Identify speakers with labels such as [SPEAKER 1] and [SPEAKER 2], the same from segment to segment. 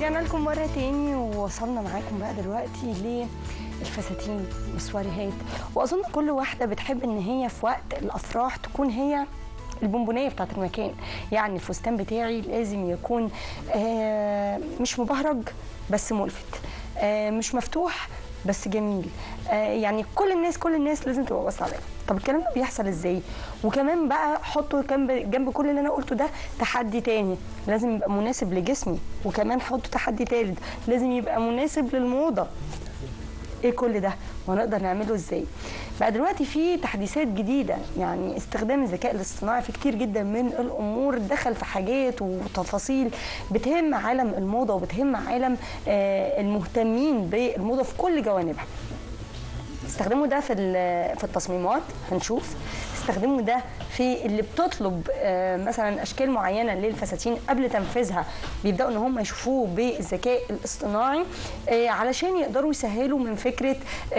[SPEAKER 1] رجعنا لكم مرة تاني ووصلنا معاكم بقى دلوقتي للفساتين والسواريهات وأظن كل واحدة بتحب إن هي في وقت الأفراح تكون هي البونبونية بتاعت المكان يعني الفستان بتاعي لازم يكون آه مش مبهرج بس ملفت آه مش مفتوح بس جميل آه يعني كل الناس كل الناس لازم تبقى باصه عليه طب الكلام ده بيحصل ازاي وكمان بقى حطوا جنب جنب كل اللي انا قلته ده تحدي تاني لازم يبقى مناسب لجسمي وكمان حطوا تحدي تالت لازم يبقى مناسب للموضه ايه كل ده وهنقدر نعمله ازاي بقى دلوقتي في تحديثات جديده يعني استخدام الذكاء الاصطناعي في كتير جدا من الامور دخل في حاجات وتفاصيل بتهم عالم الموضه وبتهم عالم آه المهتمين بالموضه في كل جوانبها استخدموا ده في في التصميمات هنشوف استخدموا ده في اللي بتطلب مثلا اشكال معينه للفساتين قبل تنفيذها بيبداوا ان هم يشوفوه بالذكاء الاصطناعي علشان يقدروا يسهلوا من فكره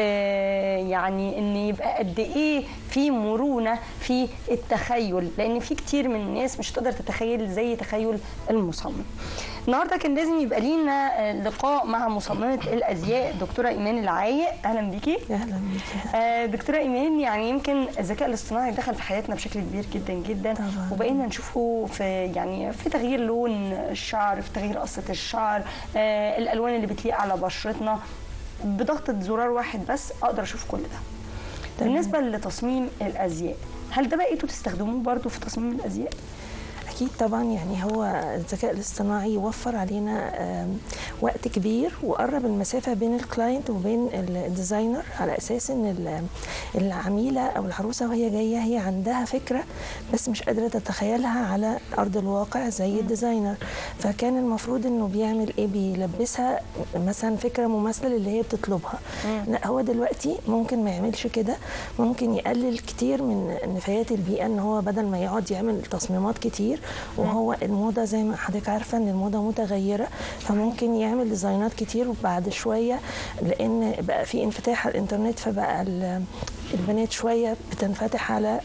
[SPEAKER 1] يعني ان يبقى قد ايه في مرونه في التخيل لان في كتير من الناس مش تقدر تتخيل زي تخيل المصمم النهارده كان لازم يبقى لينا لقاء مع مصممه الازياء دكتوره ايمان العايق اهلا بيكي
[SPEAKER 2] اهلا بيكي
[SPEAKER 1] آه دكتوره ايمان يعني يمكن الذكاء الاصطناعي دخل في حياتنا بشكل كبير جدا جدا
[SPEAKER 2] طبعا.
[SPEAKER 1] وبقينا نشوفه في يعني في تغيير لون الشعر في تغيير قصه الشعر آه الالوان اللي بتليق على بشرتنا بضغطه زرار واحد بس اقدر اشوف كل ده
[SPEAKER 2] تمام.
[SPEAKER 1] بالنسبه لتصميم الازياء هل ده بقيتوا تستخدموه برضو في تصميم الازياء
[SPEAKER 2] اكيد طبعا يعني هو الذكاء الاصطناعي وفر علينا وقت كبير وقرب المسافه بين الكلاينت وبين الديزاينر على اساس ان العميله او العروسه وهي جايه هي عندها فكره بس مش قادره تتخيلها على ارض الواقع زي الديزاينر فكان المفروض انه بيعمل ايه بيلبسها مثلا فكره مماثله للي هي بتطلبها لا هو دلوقتي ممكن ما يعملش كده ممكن يقلل كتير من نفايات البيئه ان هو بدل ما يقعد يعمل تصميمات كتير وهو الموضه زي ما حضرتك عارفه ان الموضه متغيره فممكن يعمل ديزاينات كتير وبعد شويه لان بقى في انفتاح على الانترنت فبقى البنات شويه بتنفتح على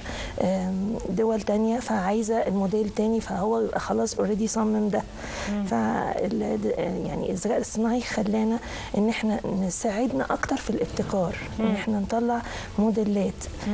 [SPEAKER 2] دول تانية فعايزه الموديل تاني فهو يبقى خلاص اوريدي صمم ده ف يعني الذكاء الاصطناعي خلانا ان احنا نساعدنا اكتر في الابتكار ان احنا نطلع موديلات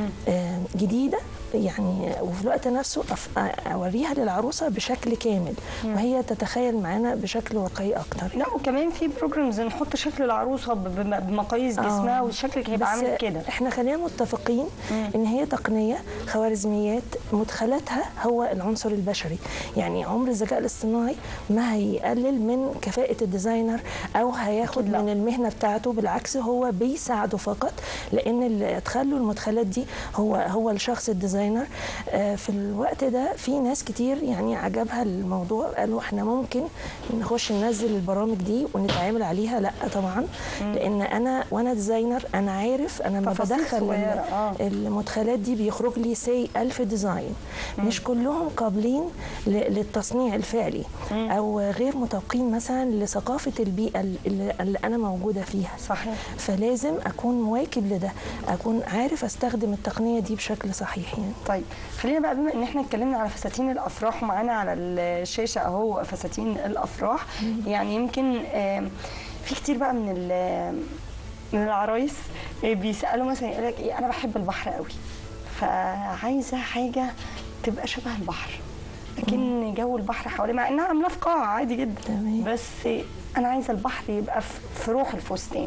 [SPEAKER 2] جديده يعني وفي الوقت نفسه اوريها للعروسه بشكل كامل وهي تتخيل معانا بشكل واقعي اكتر
[SPEAKER 1] لا وكمان في بروجرامز نحط شكل العروسه بمقاييس جسمها وشكلك هيبقى عامل كده
[SPEAKER 2] احنا خلينا متفقين مم. ان هي تقنيه خوارزميات مدخلاتها هو العنصر البشري يعني عمر الذكاء الاصطناعي ما هيقلل من كفاءه الديزاينر او هياخد من المهنه بتاعته بالعكس هو بيساعده فقط لان اللي ادخل له المدخلات دي هو هو الشخص الديزاينر ديزاينر في الوقت ده في ناس كتير يعني عجبها الموضوع قالوا احنا ممكن نخش ننزل البرامج دي ونتعامل عليها لا طبعا لان انا وانا ديزاينر انا عارف انا لما بدخل
[SPEAKER 1] آه.
[SPEAKER 2] المدخلات دي بيخرج لي سي ألف ديزاين مم. مش كلهم قابلين للتصنيع الفعلي مم. او غير متوقين مثلا لثقافه البيئه اللي, اللي انا موجوده فيها
[SPEAKER 1] صحيح
[SPEAKER 2] فلازم اكون مواكب لده اكون عارف استخدم التقنيه دي بشكل صحيح يعني
[SPEAKER 1] طيب خلينا بقى بما ان احنا اتكلمنا على فساتين الافراح ومعانا على الشاشه اهو فساتين الافراح مم. يعني يمكن في كتير بقى من من العرايس بيسالوا مثلا يقول لك ايه انا بحب البحر قوي فعايزه حاجه تبقى شبه البحر لكن جو البحر حوالي مع انها عاملاه في قاعه عادي جدا
[SPEAKER 2] تمام.
[SPEAKER 1] بس انا عايزه البحر يبقى في روح الفستان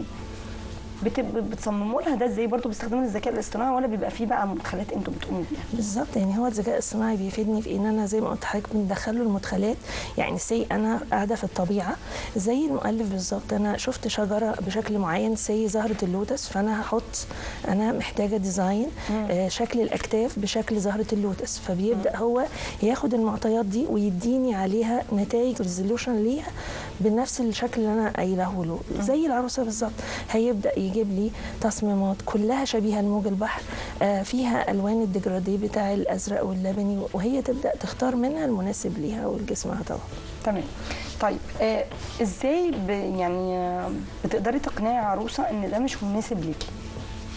[SPEAKER 1] بتصمموا لها ده ازاي برضه بيستخدموا الذكاء الاصطناعي ولا بيبقى فيه بقى مدخلات انتوا بتقوموا بيها
[SPEAKER 2] بالظبط يعني هو الذكاء الاصطناعي بيفيدني في ان انا زي ما قلت لحضرتك بندخل له المدخلات يعني سي انا قاعده في الطبيعه زي المؤلف بالظبط انا شفت شجره بشكل معين سي زهره اللوتس فانا هحط انا محتاجه ديزاين آه شكل الاكتاف بشكل زهره اللوتس فبيبدا مم. هو ياخد المعطيات دي ويديني عليها نتائج ريزولوشن ليها بنفس الشكل اللي انا قايله له زي العروسه بالظبط هيبدا يجيب لي تصميمات كلها شبيهه لموج البحر آه فيها الوان الديجرادي بتاع الازرق واللبني وهي تبدا تختار منها المناسب ليها ولجسمها طبعا
[SPEAKER 1] تمام طيب آه ازاي ب يعني آه بتقدري تقنعي عروسه ان ده مش مناسب ليكي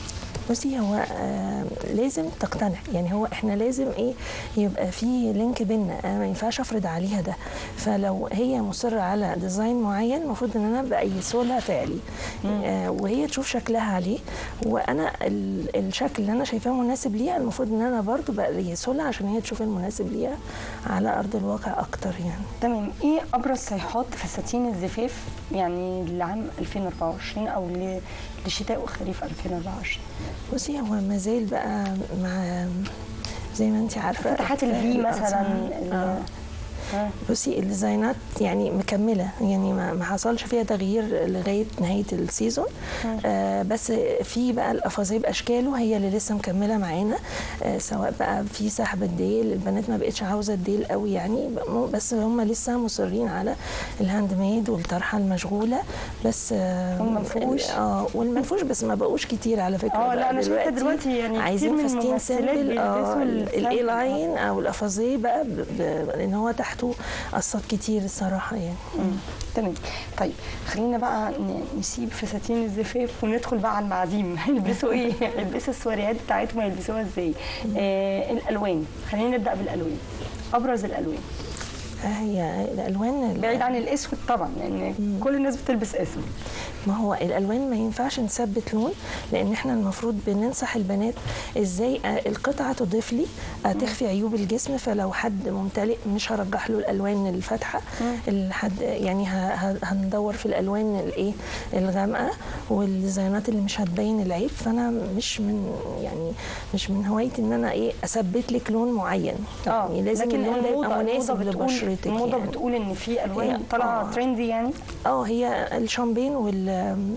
[SPEAKER 2] بصي هو آه لازم تقتنع يعني هو احنا لازم ايه يبقى في لينك بينا انا ما ينفعش افرض عليها ده فلو هي مصره على ديزاين معين المفروض ان انا بقيسه لها فعلي آه وهي تشوف شكلها عليه وانا ال- الشكل اللي انا شايفاه مناسب ليها المفروض ان انا برضو بقيسه لها عشان هي تشوف المناسب ليها على ارض الواقع اكتر يعني
[SPEAKER 1] تمام ايه ابرز صيحات فساتين الزفاف يعني لعام 2024 او ل- لشتاء وخريف 2024
[SPEAKER 2] بصي هو ما زال بقى مع زي ما انت عارفه
[SPEAKER 1] فتحات الفي مثلا ال-
[SPEAKER 2] آه.
[SPEAKER 1] آه.
[SPEAKER 2] بصي الديزاينات يعني مكمله يعني ما ما حصلش فيها تغيير لغايه نهايه السيزون آه بس في بقى الافاظيه باشكاله هي اللي لسه مكمله معانا آه سواء بقى في سحب الديل البنات ما بقتش عاوزه الديل قوي يعني ب- بس هم لسه مصرين على الهاند ميد والطرحه المشغوله بس آه
[SPEAKER 1] والمنفوش.
[SPEAKER 2] اه والمنفوش بس ما بقوش كتير على فكره
[SPEAKER 1] اه
[SPEAKER 2] بقى
[SPEAKER 1] لا انا شايفه دلوقتي يعني كتير
[SPEAKER 2] عايزين
[SPEAKER 1] من
[SPEAKER 2] فستين
[SPEAKER 1] الممثلات
[SPEAKER 2] سيمبل اه
[SPEAKER 1] بيلبسوا السامبل.
[SPEAKER 2] الاي لاين او الافازيه بقى ب- ب- لان هو تحته قصات كتير الصراحه يعني
[SPEAKER 1] مم. تمام طيب خلينا بقى ن- نسيب فساتين الزفاف وندخل بقى على المعازيم هيلبسوا ايه هيلبسوا السواريات بتاعتهم هيلبسوها ازاي آه الالوان خلينا نبدا بالالوان ابرز الالوان
[SPEAKER 2] آه، هي الالوان ال-
[SPEAKER 1] بعيد عن الاسود طبعا لان كل الناس بتلبس اسود
[SPEAKER 2] ما هو الالوان ما ينفعش نثبت لون لان احنا المفروض بننصح البنات ازاي آه، القطعه تضيف لي آه، تخفي عيوب الجسم فلو حد ممتلئ مش هرجح له الالوان الفاتحه الحد يعني ه- ه- هندور في الالوان الايه الغامقه والديزاينات اللي مش هتبين العيب فانا مش من يعني مش من هوايتي ان انا ايه اثبت لك لون معين يعني لازم
[SPEAKER 1] لكن
[SPEAKER 2] اللون ده يبقى
[SPEAKER 1] الموضة-
[SPEAKER 2] مناسب
[SPEAKER 1] الموضة بتقول-
[SPEAKER 2] لبشرتك
[SPEAKER 1] الموضه
[SPEAKER 2] يعني.
[SPEAKER 1] بتقول ان في الوان
[SPEAKER 2] هي-
[SPEAKER 1] طالعه
[SPEAKER 2] آه.
[SPEAKER 1] ترندي يعني
[SPEAKER 2] اه هي الشامبين وال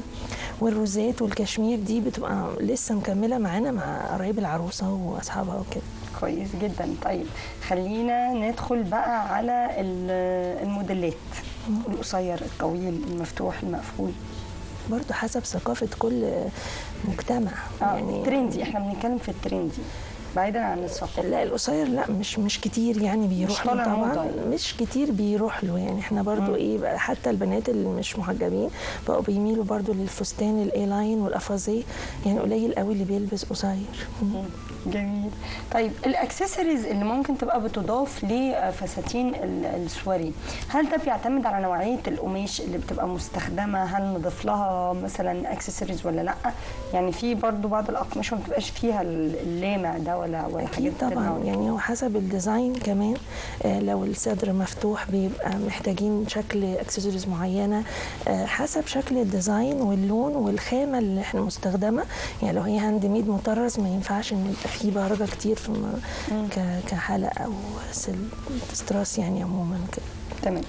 [SPEAKER 2] والروزات والكشمير دي بتبقى لسه مكمله معانا مع قرايب العروسه واصحابها وكده
[SPEAKER 1] كويس جدا طيب خلينا ندخل بقى على ال- الموديلات القصير الطويل المفتوح المقفول
[SPEAKER 2] برضو حسب ثقافه كل مجتمع
[SPEAKER 1] اه
[SPEAKER 2] يعني
[SPEAKER 1] الترندي احنا بنتكلم في الترندي بعيدا عن الثقافه
[SPEAKER 2] لا القصير لا مش مش كتير يعني بيروح له
[SPEAKER 1] طالع
[SPEAKER 2] طبعا
[SPEAKER 1] موضة يعني.
[SPEAKER 2] مش كتير بيروح له يعني احنا برضو ايه بقى حتى البنات اللي مش محجبين بقوا بيميلوا برضو للفستان الاي لاين والافازيه يعني قليل قوي اللي بيلبس قصير
[SPEAKER 1] مم. جميل طيب الاكسسوارز اللي ممكن تبقى بتضاف لفساتين ال- السواري هل ده بيعتمد على نوعيه القماش اللي بتبقى مستخدمه هل نضيف لها مثلا اكسسوارز ولا لا يعني في برضو بعض الاقمشه ما بتبقاش فيها ال- اللامع ده ولا ولا حاجات
[SPEAKER 2] اكيد طبعا
[SPEAKER 1] بتبقى-
[SPEAKER 2] يعني هو حسب الديزاين كمان آه لو الصدر مفتوح بيبقى محتاجين شكل اكسسوارز معينه آه حسب شكل الديزاين واللون والخامه اللي احنا مستخدمه يعني لو هي هاند ميد مطرز ما ينفعش ان يبقى فيه برجه كتير في م- ك- كحلقه او سل- استراس يعني عموما كده
[SPEAKER 1] تمام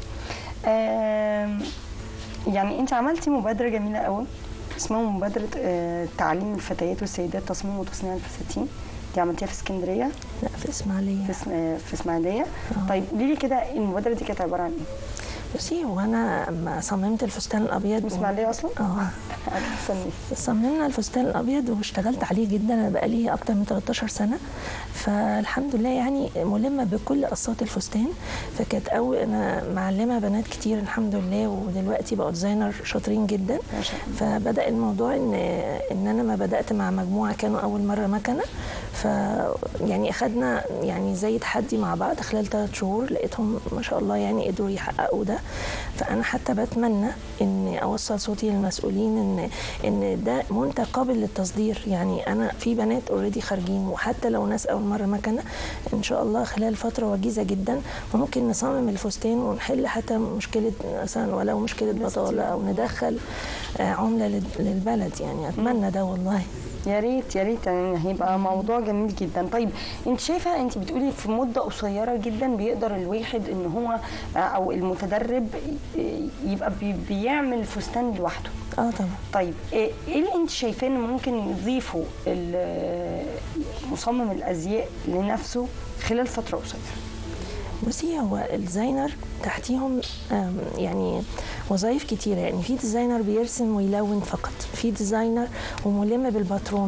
[SPEAKER 1] آم، يعني انت عملتي مبادره جميله قوي اسمها مبادره آه، تعليم الفتيات والسيدات تصميم وتصنيع الفساتين دي عملتيها في اسكندريه
[SPEAKER 2] لا في اسماعيليه
[SPEAKER 1] في اسم آه، في اسماعيليه طيب قولي لي كده المبادره دي كانت عباره عن ايه؟
[SPEAKER 2] بصي هو انا لما صممت الفستان الابيض
[SPEAKER 1] في اسماعيليه اصلا؟
[SPEAKER 2] اه
[SPEAKER 1] استني
[SPEAKER 2] صممنا الفستان الابيض واشتغلت عليه جدا انا بقالي اكتر من 13 سنه فالحمد لله يعني ملمه بكل قصات الفستان فكانت اول انا معلمه بنات كتير الحمد لله ودلوقتي بقوا ديزاينر شاطرين جدا
[SPEAKER 1] ما شاء الله.
[SPEAKER 2] فبدا الموضوع ان ان انا ما بدات مع مجموعه كانوا اول مره مكنه ف يعني اخدنا يعني زي تحدي مع بعض خلال ثلاث شهور لقيتهم ما شاء الله يعني قدروا يحققوا ده فانا حتى بتمنى ان اوصل صوتي للمسؤولين ان ان ده منتج قابل للتصدير يعني انا في بنات اوريدي خارجين وحتى لو ناس اول مره مكنه ان شاء الله خلال فتره وجيزه جدا ممكن نصمم الفستان ونحل حتى مشكله مثلا ولو مشكله بطاله او ندخل آه، عمله لل- للبلد يعني اتمنى ده والله
[SPEAKER 1] يا ريت يا ريت يعني هيبقى موضوع جميل جدا طيب انت شايفه انت بتقولي في مده قصيره جدا بيقدر الواحد ان هو آه، او المتدرب ي- يبقى بي- بيعمل فستان لوحده
[SPEAKER 2] اه طبعا
[SPEAKER 1] طيب ايه إيه اللي انت شايفاه ان ممكن يضيفه ال- مصمم الازياء لنفسه خلال فتره قصيره
[SPEAKER 2] بصي هو الديزاينر تحتيهم آم، يعني وظائف كتيرة يعني في ديزاينر بيرسم ويلون فقط في ديزاينر وملم بالباترون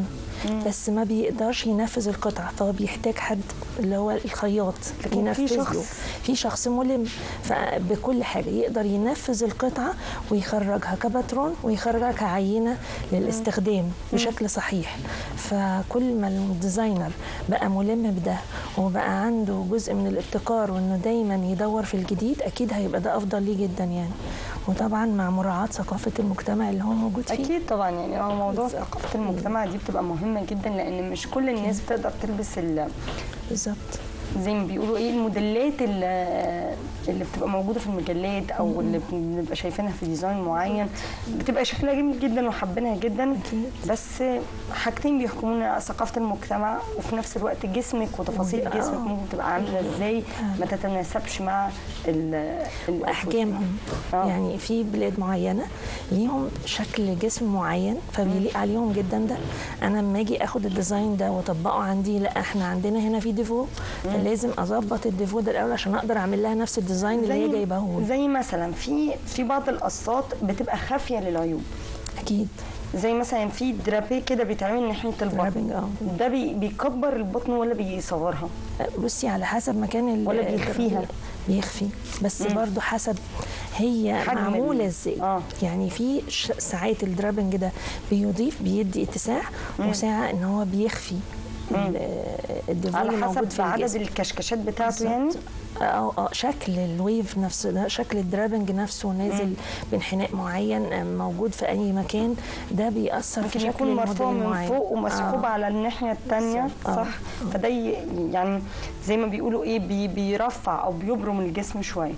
[SPEAKER 2] بس ما بيقدرش ينفذ القطعه فهو بيحتاج حد اللي هو الخياط
[SPEAKER 1] لكن في
[SPEAKER 2] ينفذ له
[SPEAKER 1] شخص.
[SPEAKER 2] في شخص ملم فبكل حاجه يقدر ينفذ القطعه ويخرجها كباترون ويخرجها كعينه للاستخدام بشكل صحيح فكل ما الديزاينر بقى ملم بده وبقى عنده جزء من الابتكار وانه دايما يدور في الجديد اكيد هيبقى ده افضل ليه جدا يعني وطبعا مع مراعاه ثقافه المجتمع اللي هو موجود فيه
[SPEAKER 1] اكيد طبعا يعني هو موضوع
[SPEAKER 2] بالظبط.
[SPEAKER 1] ثقافه المجتمع دي بتبقى مهمه جدا لان مش كل الناس بتقدر تلبس ال-
[SPEAKER 2] بالظبط
[SPEAKER 1] زي ما بيقولوا ايه الموديلات اللي, اللي بتبقى موجوده في المجلات او اللي بنبقى شايفينها في ديزاين معين بتبقى شكلها جميل جدا وحابينها جدا
[SPEAKER 2] أكيد.
[SPEAKER 1] بس حاجتين بيحكمونا ثقافه المجتمع وفي نفس الوقت جسمك وتفاصيل
[SPEAKER 2] آه.
[SPEAKER 1] جسمك ممكن تبقى عامله ازاي ما تتناسبش مع ال- ال-
[SPEAKER 2] واحجامهم
[SPEAKER 1] آه.
[SPEAKER 2] يعني في بلاد معينه ليهم شكل جسم معين فبيليق عليهم جدا ده انا لما اجي اخد الديزاين ده واطبقه عندي لا احنا عندنا هنا في ديفو فلازم اظبط الديفو ده الاول عشان اقدر اعمل لها نفس الديزاين اللي هي جايباه لي.
[SPEAKER 1] زي مثلا في في بعض القصات بتبقى خافيه للعيوب
[SPEAKER 2] اكيد
[SPEAKER 1] زي مثلا في درابيه كده بيتعمل ناحيه البطن
[SPEAKER 2] درابينج، اه.
[SPEAKER 1] ده بي بيكبر البطن ولا بيصغرها
[SPEAKER 2] بصي على حسب مكان ال-
[SPEAKER 1] ولا بيخفيها؟
[SPEAKER 2] بيخفي بس برضو حسب هي
[SPEAKER 1] حجم ال-
[SPEAKER 2] معموله ازاي
[SPEAKER 1] آه.
[SPEAKER 2] يعني في ش- ساعات الدرابنج ده بيضيف بيدي اتساع وساعه ان هو بيخفي ال- الديفول
[SPEAKER 1] على
[SPEAKER 2] اللي موجود
[SPEAKER 1] حسب
[SPEAKER 2] في
[SPEAKER 1] عدد
[SPEAKER 2] الجسم
[SPEAKER 1] الكشكشات بتاعته يعني
[SPEAKER 2] بالظبط. اه اه شكل الويف نفسه ده شكل الدرابنج نفسه نازل بانحناء معين آه، موجود في اي مكان ده بيأثر في
[SPEAKER 1] ممكن
[SPEAKER 2] شكل
[SPEAKER 1] يكون مرفوع
[SPEAKER 2] الموديل
[SPEAKER 1] من
[SPEAKER 2] معين.
[SPEAKER 1] فوق ومسحوب
[SPEAKER 2] آه.
[SPEAKER 1] على الناحيه الثانيه
[SPEAKER 2] بالظبط. آه.
[SPEAKER 1] صح فده ي- يعني زي ما بيقولوا ايه بي بيرفع او بيبرم الجسم شويه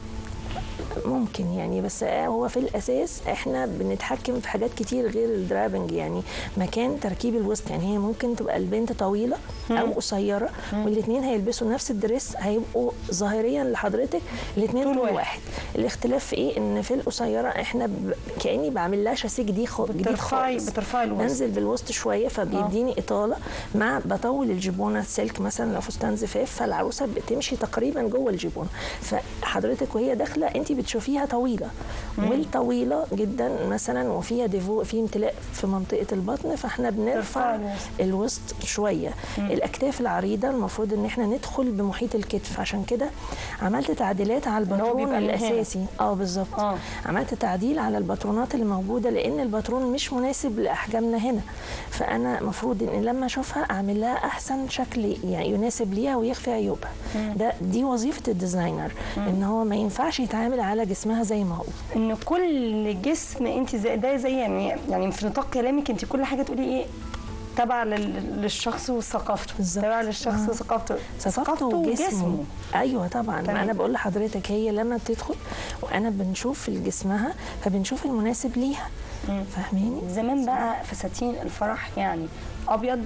[SPEAKER 2] ممكن يعني بس هو في الاساس احنا بنتحكم في حاجات كتير غير الدرابنج يعني مكان تركيب الوسط يعني هي ممكن تبقى البنت طويله او قصيره والاثنين هيلبسوا نفس الدريس هيبقوا ظاهريا لحضرتك الاثنين
[SPEAKER 1] طول
[SPEAKER 2] طول
[SPEAKER 1] واحد.
[SPEAKER 2] واحد الاختلاف في ايه ان في القصيره احنا ب... كاني بعمل لها شاسيه جديد خ- جديد
[SPEAKER 1] بترفعي
[SPEAKER 2] خالص
[SPEAKER 1] بترفعي الوسط
[SPEAKER 2] بنزل بالوسط شويه فبيديني اطاله مع بطول الجبونه سلك مثلا لو فستان زفاف فالعروسه بتمشي تقريبا جوه الجبونه فحضرتك وهي داخله انت بتشوفيها طويله والطويله جدا مثلا وفيها ديفو في امتلاء في منطقه البطن فاحنا
[SPEAKER 1] ترفعي
[SPEAKER 2] بنرفع
[SPEAKER 1] الوسط.
[SPEAKER 2] الوسط شويه الاكتاف العريضه المفروض ان احنا ندخل بمحيط الكتف عشان كده عملت تعديلات على
[SPEAKER 1] هو
[SPEAKER 2] الباترون
[SPEAKER 1] بيبقى من هنا.
[SPEAKER 2] الاساسي اه بالظبط
[SPEAKER 1] آه.
[SPEAKER 2] عملت تعديل على الباترونات اللي موجوده لان الباترون مش مناسب لاحجامنا هنا فانا المفروض ان لما اشوفها اعمل لها احسن شكل يعني يناسب ليها ويخفي عيوبها ده دي وظيفه الديزاينر ان هو ما ينفعش يتعامل على جسمها زي ما هو
[SPEAKER 1] ان كل جسم انت زي ده زي يعني يعني في نطاق كلامك انت كل حاجه تقولي ايه تبع لل- للشخص وثقافته
[SPEAKER 2] بالظبط.
[SPEAKER 1] تبع للشخص
[SPEAKER 2] آه.
[SPEAKER 1] وثقافته
[SPEAKER 2] ثقافته وجسمه ايوه طبعا
[SPEAKER 1] تمام.
[SPEAKER 2] ما انا بقول لحضرتك هي لما بتدخل وانا بنشوف جسمها فبنشوف المناسب ليها فاهميني
[SPEAKER 1] زمان بقى فساتين الفرح يعني ابيض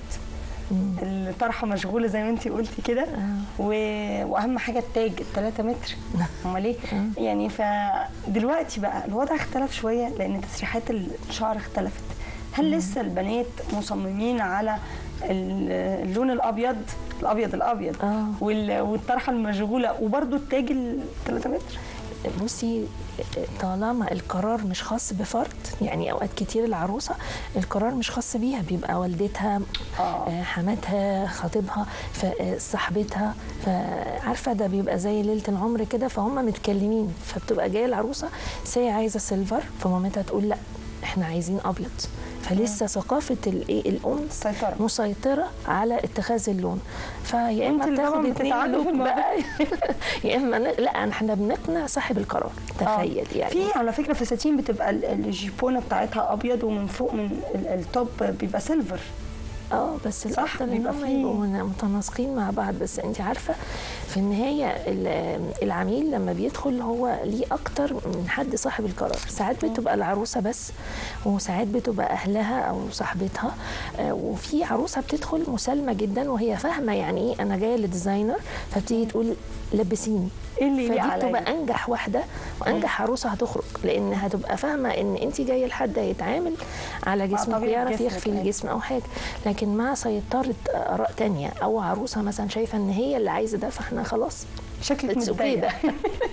[SPEAKER 1] الطرحه مشغوله زي ما انت قلتي كده و... واهم حاجه التاج الثلاثة متر امال ايه يعني فدلوقتي بقى الوضع اختلف شويه لان تسريحات الشعر اختلفت هل لسه البنات مصممين على ال- اللون الابيض الابيض الابيض
[SPEAKER 2] آه.
[SPEAKER 1] وال- والطرحه المشغوله وبرده التاج الثلاثة متر
[SPEAKER 2] بصي طالما القرار مش خاص بفرد يعني اوقات كتير العروسه القرار مش خاص بيها بيبقى والدتها
[SPEAKER 1] آه.
[SPEAKER 2] آه، حماتها خطيبها ف- آه، صاحبتها فعارفه ده بيبقى زي ليله العمر كده فهم متكلمين فبتبقى جايه العروسه سي عايزه سيلفر فمامتها تقول لا احنا عايزين ابيض فلسه ثقافه الايه الام
[SPEAKER 1] السيطرة.
[SPEAKER 2] مسيطره على اتخاذ اللون فيا
[SPEAKER 1] وانت
[SPEAKER 2] اما
[SPEAKER 1] اللي
[SPEAKER 2] تاخد
[SPEAKER 1] طبعاً
[SPEAKER 2] اتنين
[SPEAKER 1] بتتعاملي في
[SPEAKER 2] لوك
[SPEAKER 1] الموضوع.
[SPEAKER 2] بقى يا اما ن- لا احنا بنقنع صاحب القرار تخيل يعني
[SPEAKER 1] في على فكره فساتين بتبقى ال- الجيبونه بتاعتها ابيض ومن فوق من ال- التوب بيبقى سيلفر
[SPEAKER 2] اه بس
[SPEAKER 1] صح،
[SPEAKER 2] الافضل ان
[SPEAKER 1] بيبقى
[SPEAKER 2] هم
[SPEAKER 1] فيه-
[SPEAKER 2] يبقوا من- متناسقين مع بعض بس انت عارفه في النهايه ال- العميل لما بيدخل هو ليه اكتر من حد صاحب القرار ساعات بتبقى العروسه بس وساعات بتبقى اهلها او صاحبتها آه، وفي عروسه بتدخل مسالمه جدا وهي فاهمه يعني ايه انا جايه لديزاينر فبتيجي تقول لبسيني
[SPEAKER 1] إيه اللي يليق
[SPEAKER 2] فدي
[SPEAKER 1] عليا؟
[SPEAKER 2] بتبقى انجح واحده وانجح عروسه هتخرج لان هتبقى فاهمه ان انت جايه لحد هيتعامل على جسمك
[SPEAKER 1] طبيعة
[SPEAKER 2] ويعرف
[SPEAKER 1] جسمك،
[SPEAKER 2] يخفي
[SPEAKER 1] أيوة.
[SPEAKER 2] الجسم او حاجه لكن مع سيطره اراء تانية او عروسه مثلا شايفه ان هي اللي عايزه ده فاحنا خلاص
[SPEAKER 1] شكلك
[SPEAKER 2] It's okay
[SPEAKER 1] متضايقه
[SPEAKER 2] ده.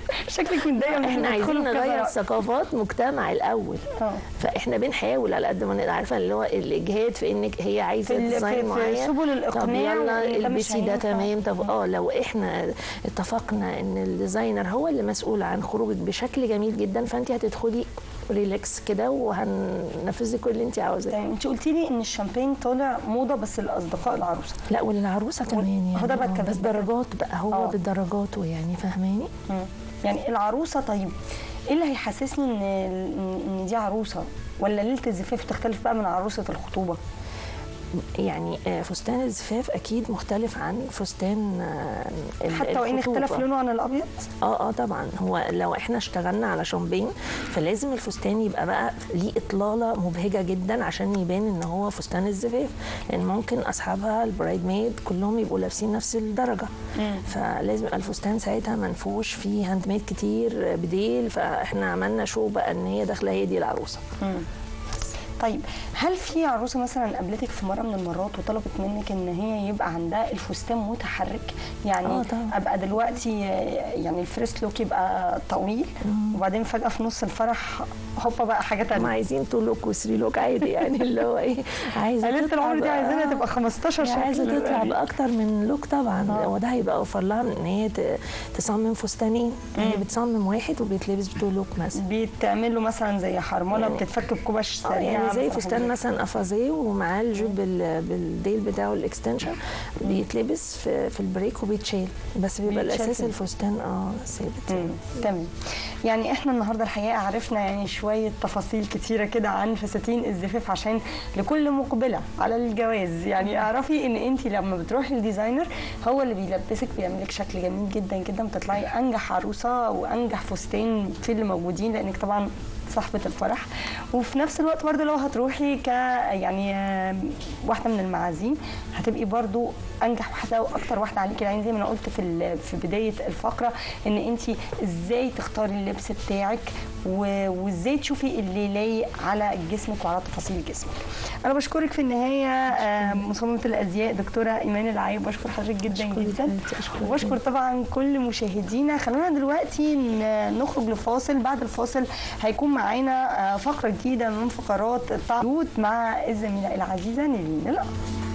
[SPEAKER 1] شكلك متضايقه من
[SPEAKER 2] احنا
[SPEAKER 1] إن
[SPEAKER 2] عايزين
[SPEAKER 1] تدخلوا في كذا
[SPEAKER 2] نغير
[SPEAKER 1] رأي.
[SPEAKER 2] ثقافات مجتمع الاول
[SPEAKER 1] اه.
[SPEAKER 2] فاحنا بنحاول على قد ما نقدر عارفه اللي هو الاجهاد في انك هي عايزه
[SPEAKER 1] في ال-
[SPEAKER 2] ديزاين
[SPEAKER 1] في- في
[SPEAKER 2] معين
[SPEAKER 1] سبل الإقناع
[SPEAKER 2] طب
[SPEAKER 1] وإن
[SPEAKER 2] يلا
[SPEAKER 1] ده مش
[SPEAKER 2] البسي ده
[SPEAKER 1] هينفع.
[SPEAKER 2] تمام طب اه لو احنا اتفقنا ان الديزاينر هو اللي مسؤول عن خروجك بشكل جميل جدا فانت هتدخلي ريلاكس كده وهننفذ لك كل اللي انت عاوزاه
[SPEAKER 1] طيب انت قلتي لي ان الشامبين طالع موضه بس لاصدقاء العروسه
[SPEAKER 2] لا وللعروسه كمان يعني
[SPEAKER 1] هو ده بقى
[SPEAKER 2] آه،
[SPEAKER 1] كان-
[SPEAKER 2] بس درجات بقى هو
[SPEAKER 1] آه.
[SPEAKER 2] بالدرجات ويعني فاهماني
[SPEAKER 1] مم. يعني العروسه طيب ايه اللي هيحسسني ان ان إن دي عروسه ولا ليله الزفاف تختلف بقى من عروسه الخطوبه
[SPEAKER 2] يعني آه، فستان الزفاف اكيد مختلف عن فستان آه، ال-
[SPEAKER 1] حتى وان
[SPEAKER 2] الخطوبة.
[SPEAKER 1] اختلف لونه عن الابيض
[SPEAKER 2] اه اه طبعا هو لو احنا اشتغلنا على شامبين فلازم الفستان يبقى بقى ليه اطلاله مبهجه جدا عشان يبان ان هو فستان الزفاف لان ممكن اصحابها البرايد ميد كلهم يبقوا لابسين نفس الدرجه فلازم يبقى الفستان ساعتها منفوش فيه هاند ميد كتير بديل فاحنا عملنا شو بقى ان هي داخله هي دي العروسه
[SPEAKER 1] طيب هل في عروسه مثلا قابلتك في مره من المرات وطلبت منك ان هي يبقى عندها الفستان متحرك يعني
[SPEAKER 2] آه طبعاً.
[SPEAKER 1] ابقى دلوقتي يعني الفيرست لوك يبقى طويل وبعدين فجاه في نص الفرح هوبا بقى حاجه
[SPEAKER 2] هم
[SPEAKER 1] تانية
[SPEAKER 2] عايزين تو لوك وثري لوك عادي يعني اللي هو ايه عايزه
[SPEAKER 1] ليله
[SPEAKER 2] تطلع
[SPEAKER 1] العمر دي
[SPEAKER 2] بقى-
[SPEAKER 1] عايزينها
[SPEAKER 2] آه.
[SPEAKER 1] تبقى 15
[SPEAKER 2] هي
[SPEAKER 1] شكل
[SPEAKER 2] عايزه تطلع
[SPEAKER 1] يعني.
[SPEAKER 2] باكتر من لوك طبعا
[SPEAKER 1] آه.
[SPEAKER 2] وده هيبقى اوفر لها ان هي ت- تصمم فستانين هي بتصمم واحد وبيتلبس بتو لوك مثلا
[SPEAKER 1] بيتعمل له مثلا زي حرمله
[SPEAKER 2] يعني-
[SPEAKER 1] بتتفك بكبش
[SPEAKER 2] آه،
[SPEAKER 1] سريعه
[SPEAKER 2] يعني زي
[SPEAKER 1] بصراحة
[SPEAKER 2] فستان
[SPEAKER 1] جميلة.
[SPEAKER 2] مثلا افازيه ومعاه الجيب بال- بالديل بتاعه الاكستنشن بيتلبس في, في البريك وبيتشال بس بيبقى
[SPEAKER 1] بيتشال
[SPEAKER 2] الاساس
[SPEAKER 1] كده.
[SPEAKER 2] الفستان اه ثابت
[SPEAKER 1] مم، تمام يعني احنا النهارده الحقيقه عرفنا يعني شويه تفاصيل كتيره كده عن فساتين الزفاف عشان لكل مقبله على الجواز يعني اعرفي ان انت لما بتروحي للديزاينر هو اللي بيلبسك بيعمل لك شكل جميل جدا جدا بتطلعي انجح عروسه وانجح فستان في اللي موجودين لانك طبعا صاحبة الفرح وفي نفس الوقت برضو لو هتروحي ك يعني آم، واحدة من المعازيم هتبقي برضو انجح واحدة واكتر واحدة عليكي العين زي ما انا قلت في ال- في بداية الفقرة ان انت ازاي تختاري اللبس بتاعك و- وازاي تشوفي اللي لايق على جسمك وعلى تفاصيل جسمك. انا بشكرك في النهاية آم، مصممة الازياء دكتورة ايمان العايب بشكر حضرتك جدا
[SPEAKER 2] أشكرك
[SPEAKER 1] جدا
[SPEAKER 2] حبيبتي، أشكرك
[SPEAKER 1] وبشكر طبعا كل مشاهدينا خلونا دلوقتي ن- نخرج لفاصل بعد الفاصل هيكون معانا آه، فقرة جديدة من فقرات التعود مع الزميلة العزيزة نيلين الأرض